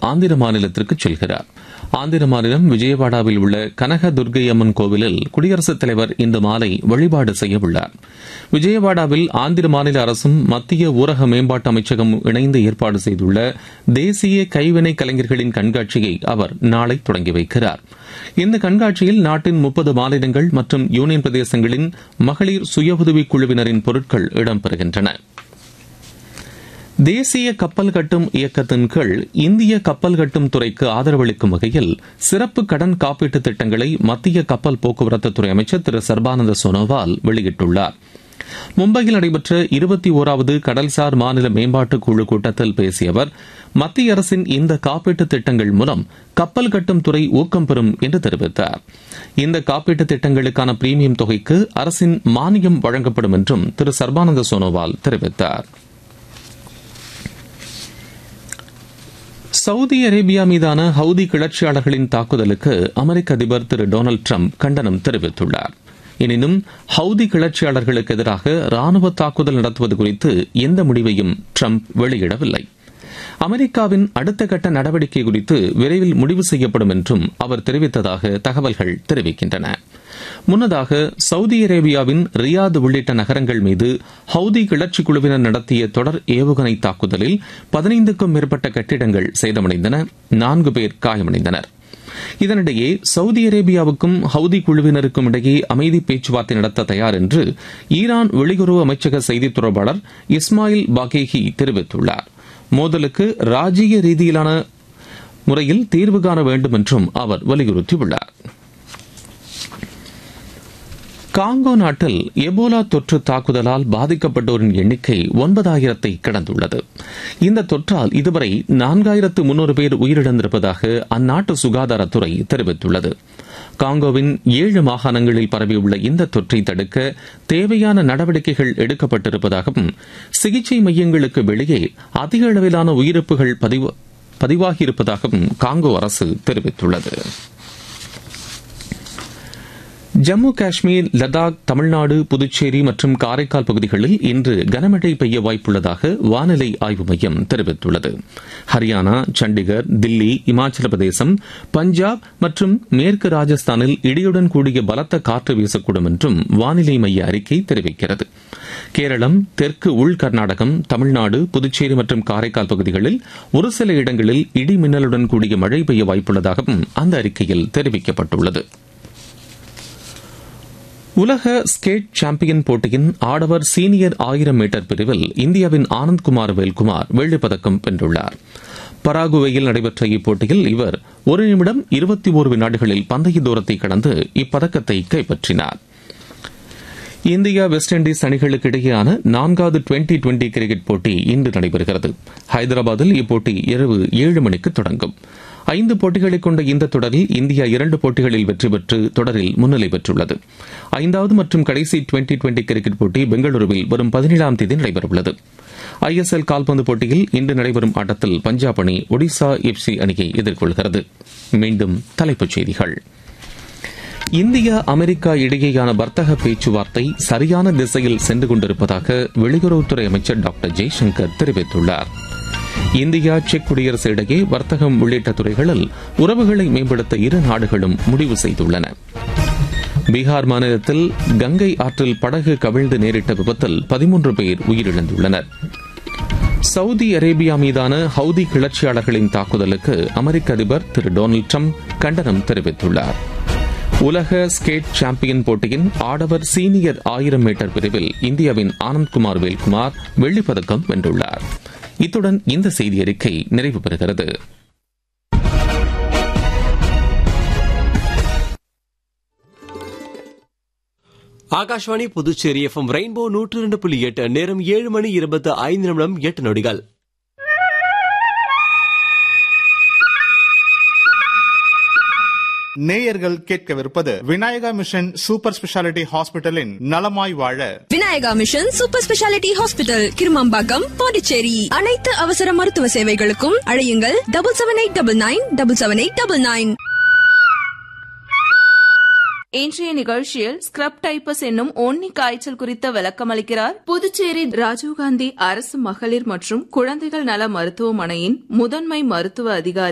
ஆந்திர மாநிலத்திற்கு செல்கிறார் ஆந்திர மாநிலம் விஜயவாடாவில் உள்ள கனக துர்கை அம்மன் கோவிலில் குடியரசுத் தலைவர் இன்று மாலை வழிபாடு செய்ய உள்ளார் விஜயவாடாவில் ஆந்திர மாநில அரசும் மத்திய ஊரக மேம்பாட்டு அமைச்சகம் இணைந்து ஏற்பாடு செய்துள்ள தேசிய கைவினை கலைஞர்களின் கண்காட்சியை அவர் நாளை தொடங்கி வைக்கிறார் இந்த கண்காட்சியில் நாட்டின் முப்பது மாநிலங்கள் மற்றும் யூனியன் பிரதேசங்களின் மகளிர் சுய உதவிக் குழுவினரின் பொருட்கள் இடம்பெறுகின்றன தேசிய கப்பல் கட்டும் இயக்கத்தின் கீழ் இந்திய கப்பல் கட்டும் துறைக்கு ஆதரவளிக்கும் வகையில் சிறப்பு கடன் காப்பீட்டு திட்டங்களை மத்திய கப்பல் போக்குவரத்து துறை அமைச்சர் திரு சர்பானந்த சோனோவால் வெளியிட்டுள்ளார் மும்பையில் நடைபெற்ற இருபத்தி ஓராவது கடல்சார் மாநில மேம்பாட்டு குழு கூட்டத்தில் பேசிய அவர் மத்திய அரசின் இந்த காப்பீட்டு திட்டங்கள் மூலம் கப்பல் கட்டும் துறை ஊக்கம் பெறும் என்று தெரிவித்தார் இந்த காப்பீட்டு திட்டங்களுக்கான பிரீமியம் தொகைக்கு அரசின் மானியம் வழங்கப்படும் என்றும் திரு சர்பானந்த சோனோவால் தெரிவித்தார் சவுதி அரேபியா மீதான ஹவுதி கிளர்ச்சியாளர்களின் தாக்குதலுக்கு அமெரிக்க அதிபர் திரு டொனால்டு ட்ரம்ப் கண்டனம் தெரிவித்துள்ளார் எனினும் ஹவுதி கிளர்ச்சியாளர்களுக்கு எதிராக ராணுவ தாக்குதல் நடத்துவது குறித்து எந்த முடிவையும் ட்ரம்ப் வெளியிடவில்லை அமெரிக்காவின் அடுத்த கட்ட நடவடிக்கை குறித்து விரைவில் முடிவு செய்யப்படும் என்றும் அவர் தெரிவித்ததாக தகவல்கள் தெரிவிக்கின்றன முன்னதாக சவுதி அரேபியாவின் ரியாத் உள்ளிட்ட நகரங்கள் மீது ஹவுதி கிளர்ச்சி குழுவினர் நடத்திய தொடர் ஏவுகணை தாக்குதலில் பதினைந்துக்கும் மேற்பட்ட கட்டிடங்கள் சேதமடைந்தன நான்கு பேர் காயமடைந்தனர் இதனிடையே சவுதி அரேபியாவுக்கும் ஹவுதி குழுவினருக்கும் இடையே அமைதி பேச்சுவார்த்தை நடத்த தயார் என்று ஈரான் வெளியுறவு அமைச்சக செய்தித் தொடர்பாளர் இஸ்மாயில் பாகேஹி தெரிவித்துள்ளார் மோதலுக்கு ராஜீய ரீதியிலான முறையில் தீர்வு காண வேண்டும் என்றும் அவர் வலியுறுத்தியுள்ளார் காங்கோ நாட்டில் எபோலா தொற்று தாக்குதலால் பாதிக்கப்பட்டோரின் எண்ணிக்கை ஒன்பதாயிரத்தை கடந்துள்ளது இந்த தொற்றால் இதுவரை நான்காயிரத்து முன்னூறு பேர் உயிரிழந்திருப்பதாக அந்நாட்டு சுகாதாரத்துறை தெரிவித்துள்ளது காங்கோவின் ஏழு மாகாணங்களில் பரவியுள்ள இந்த தொற்றை தடுக்க தேவையான நடவடிக்கைகள் எடுக்கப்பட்டிருப்பதாகவும் சிகிச்சை மையங்களுக்கு வெளியே அதிக அளவிலான உயிரிழப்புகள் பதிவாகியிருப்பதாகவும் காங்கோ அரசு தெரிவித்துள்ளது ஜம்மு காஷ்மீர் லடாக் தமிழ்நாடு புதுச்சேரி மற்றும் காரைக்கால் பகுதிகளில் இன்று கனமழை பெய்ய வாய்ப்புள்ளதாக வானிலை ஆய்வு மையம் தெரிவித்துள்ளது ஹரியானா சண்டிகர் தில்லி இமாச்சல பிரதேசம் பஞ்சாப் மற்றும் மேற்கு ராஜஸ்தானில் இடியுடன் கூடிய பலத்த காற்று வீசக்கூடும் என்றும் வானிலை மைய அறிக்கை தெரிவிக்கிறது கேரளம் தெற்கு உள் கர்நாடகம் தமிழ்நாடு புதுச்சேரி மற்றும் காரைக்கால் பகுதிகளில் ஒரு சில இடங்களில் இடி மின்னலுடன் கூடிய மழை பெய்ய வாய்ப்புள்ளதாகவும் அந்த அறிக்கையில் தெரிவிக்கப்பட்டுள்ளது உலக ஸ்கேட் சாம்பியன் போட்டியின் ஆடவர் சீனியர் ஆயிரம் மீட்டர் பிரிவில் இந்தியாவின் ஆனந்த்குமார் வேல்குமார் வெள்ளிப்பதக்கம் வென்றுள்ளார் பராகுவேயில் நடைபெற்ற இப்போட்டியில் இவர் ஒரு நிமிடம் இருபத்தி ஒரு வினாடிகளில் பந்தய தூரத்தை கடந்து இப்பதக்கத்தை கைப்பற்றினார் இந்தியா வெஸ்ட் இண்டீஸ் அணிகளுக்கு இடையேயான நான்காவது டுவெண்டி டுவெண்டி கிரிக்கெட் போட்டி இன்று நடைபெறுகிறது ஹைதராபாத்தில் இப்போட்டி இரவு ஏழு மணிக்கு தொடங்கும் ஐந்து போட்டிகளை கொண்ட இந்த தொடரில் இந்தியா இரண்டு போட்டிகளில் வெற்றி பெற்று தொடரில் முன்னிலை பெற்றுள்ளது ஐந்தாவது மற்றும் கடைசி டுவெண்டி டுவெண்டி கிரிக்கெட் போட்டி பெங்களூருவில் வரும் பதினேழாம் தேதி நடைபெறவுள்ளது ஐஎஸ்எல் கால்பந்து போட்டியில் இன்று நடைபெறும் ஆட்டத்தில் பஞ்சாப் அணி ஒடிசா எஃப்சி அணியை எதிர்கொள்கிறது மீண்டும் தலைப்புச் செய்திகள் இந்தியா அமெரிக்கா இடையேயான வர்த்தக பேச்சுவார்த்தை சரியான திசையில் சென்று கொண்டிருப்பதாக வெளியுறவுத்துறை அமைச்சர் டாக்டர் ஜெய்சங்கர் தெரிவித்துள்ளார் இந்தியா செக் குடியரசு இடையே வர்த்தகம் உள்ளிட்ட துறைகளில் உறவுகளை மேம்படுத்த இரு நாடுகளும் முடிவு செய்துள்ளன பீகார் மாநிலத்தில் கங்கை ஆற்றில் படகு கவிழ்ந்து நேரிட்ட விபத்தில் பதிமூன்று பேர் உயிரிழந்துள்ளனர் சவுதி அரேபியா மீதான ஹவுதி கிளர்ச்சியாளர்களின் தாக்குதலுக்கு அமெரிக்க அதிபர் திரு டொனால்டு ட்ரம்ப் கண்டனம் தெரிவித்துள்ளார் உலக ஸ்கேட் சாம்பியன் போட்டியின் ஆடவர் சீனியர் ஆயிரம் மீட்டர் பிரிவில் இந்தியாவின் ஆனந்த்குமார் வேல்குமார் வெள்ளிப்பதக்கம் வென்றுள்ளார் இத்துடன் இந்த செய்தி அறிக்கை நிறைவு பெறுகிறது ஆகாஷ்வாணி புதுச்சேரி எஃப்எம் ரெயின்போ நூற்று இரண்டு புள்ளி எட்டு நேரம் ஏழு மணி இருபத்தி ஐந்து நிமிடம் எட்டு நொடிகள் நேயர்கள் கேட்கவிருப்பது விநாயகா மிஷன் சூப்பர் ஸ்பெஷாலிட்டி ஹாஸ்பிட்டலின் நலமாய் வாழ Vinayaka mission super speciality hospital Kirumambakkam Pondicherry அனைத்து அவசர மருத்துவ சேவைகளுக்கும் அழையுங்கள் double seven eight double nine double seven eight double nine இன்றைய நிகழ்ச்சியில் ஸ்கிரப் டைப்பஸ் என்னும் ஒன்னி காய்ச்சல் குறித்த விளக்கம் அளிக்கிறார் புதுச்சேரி ராஜீவ்காந்தி அரசு மகளிர் மற்றும் குழந்தைகள் நல மருத்துவமனையின் முதன்மை மருத்துவ அதிகாரி